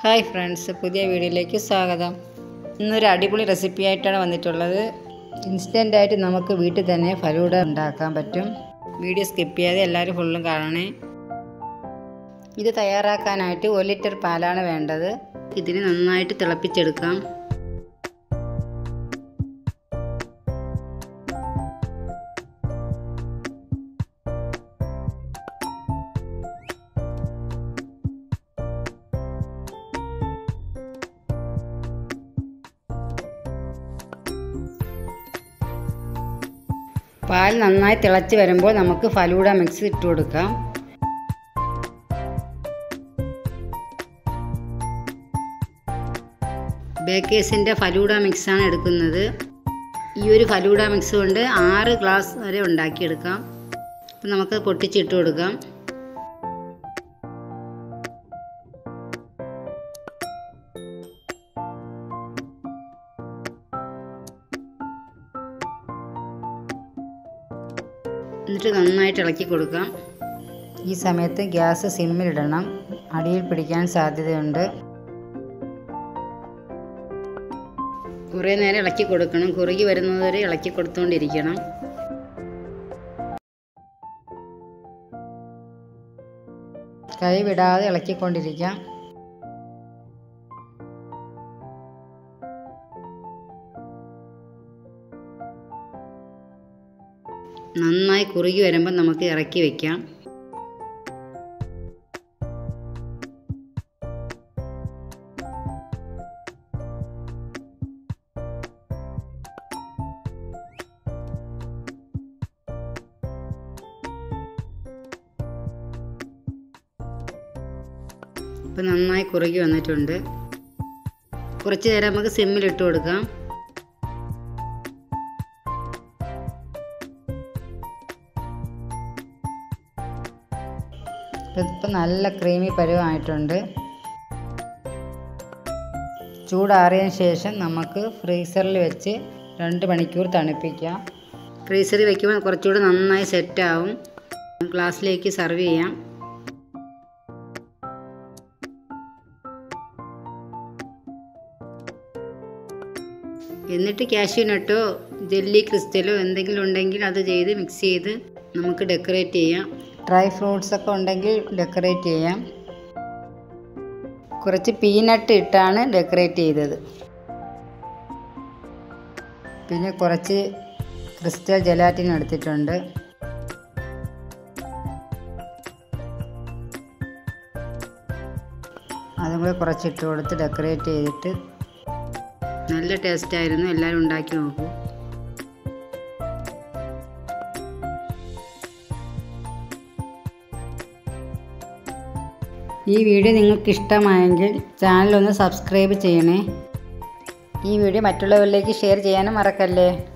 hi friends പുതിയ വീഡിയോയിലേക്ക് സ്വാഗതം ഇന്നൊരു അടിപൊളി റെസിപ്പി ആയിട്ടാണ് വന്നിട്ടുള്ളത് ഇൻസ്റ്റൻ്റായിട്ട് നമുക്ക് വീട്ടിൽ തന്നെ ഫലൂഡ ഉണ്ടാക്കാൻ പറ്റും വീഡിയോ സ്കിപ്പ് ചെയ്യാതെ എല്ലാവരും ഫുള്ളും കാണണേ ഇത് തയ്യാറാക്കാനായിട്ട് ഒരു ലിറ്റർ പാലാണ് വേണ്ടത് ഇതിന് നന്നായിട്ട് തിളപ്പിച്ചെടുക്കാം പാൽ നന്നായി തിളച്ച് വരുമ്പോൾ നമുക്ക് ഫലൂഡ മിക്സ് ഇട്ട് കൊടുക്കാം ബേക്കേഴ്സിൻ്റെ ഫലൂഡ മിക്സാണ് എടുക്കുന്നത് ഈ ഒരു ഫലൂഡ മിക്സ് കൊണ്ട് ആറ് ഗ്ലാസ് വരെ ഉണ്ടാക്കിയെടുക്കാം അപ്പം നമുക്ക് പൊട്ടിച്ചിട്ട് കൊടുക്കാം എന്നിട്ട് നന്നായിട്ട് ഇളക്കി കൊടുക്കാം ഈ സമയത്ത് ഗ്യാസ് സിമ്മിലിടണം അടിയിൽ പിടിക്കാൻ സാധ്യതയുണ്ട് കുറേ നേരം ഇളക്കി കൊടുക്കണം കുറുകി വരുന്നതുവരെ ഇളക്കി കൊടുത്തുകൊണ്ടിരിക്കണം കൈ വിടാതെ ഇളക്കിക്കൊണ്ടിരിക്കാം നന്നായി കുറുകി വരുമ്പോൾ നമുക്ക് ഇറക്കി വയ്ക്കാം ഇപ്പം നന്നായി കുറുകി വന്നിട്ടുണ്ട് കുറച്ച് നേരം നമുക്ക് സിമ്മിലിട്ട് കൊടുക്കാം ഇപ്പം നല്ല ക്രീമി പരുവമായിട്ടുണ്ട് ചൂടാറിയതിന് ശേഷം നമുക്ക് ഫ്രീസറിൽ വെച്ച് രണ്ട് മണിക്കൂർ തണുപ്പിക്കാം ഫ്രീസറിൽ വെക്കുമ്പോൾ കുറച്ചുകൂടി നന്നായി സെറ്റാവും ഗ്ലാസ്സിലേക്ക് സർവ് ചെയ്യാം എന്നിട്ട് കാഷ്യൂനട്ടോ ജെല്ലി ക്രിസ്റ്റലോ എന്തെങ്കിലും ഉണ്ടെങ്കിൽ അത് ചെയ്ത് മിക്സ് ചെയ്ത് നമുക്ക് ഡെക്കറേറ്റ് ചെയ്യാം ഡ്രൈ ഫ്രൂട്ട്സ് ഒക്കെ ഉണ്ടെങ്കിൽ ഡെക്കറേറ്റ് ചെയ്യാം കുറച്ച് പീനട്ട് ഇട്ടാണ് ഡെക്കറേറ്റ് ചെയ്തത് പിന്നെ കുറച്ച് ക്രിസ്റ്റൽ ജലാറ്റിൻ എടുത്തിട്ടുണ്ട് അതും കൂടെ കുറച്ചിട്ട് കൊടുത്ത് ഡെക്കറേറ്റ് ചെയ്തിട്ട് നല്ല ടേസ്റ്റായിരുന്നു എല്ലാവരും ഉണ്ടാക്കി നോക്കൂ ഈ വീഡിയോ നിങ്ങൾക്ക് ഇഷ്ടമായെങ്കിൽ ചാനൽ ഒന്ന് സബ്സ്ക്രൈബ് ചെയ്യണേ ഈ വീഡിയോ മറ്റുള്ളവരിലേക്ക് ഷെയർ ചെയ്യാനും മറക്കല്ലേ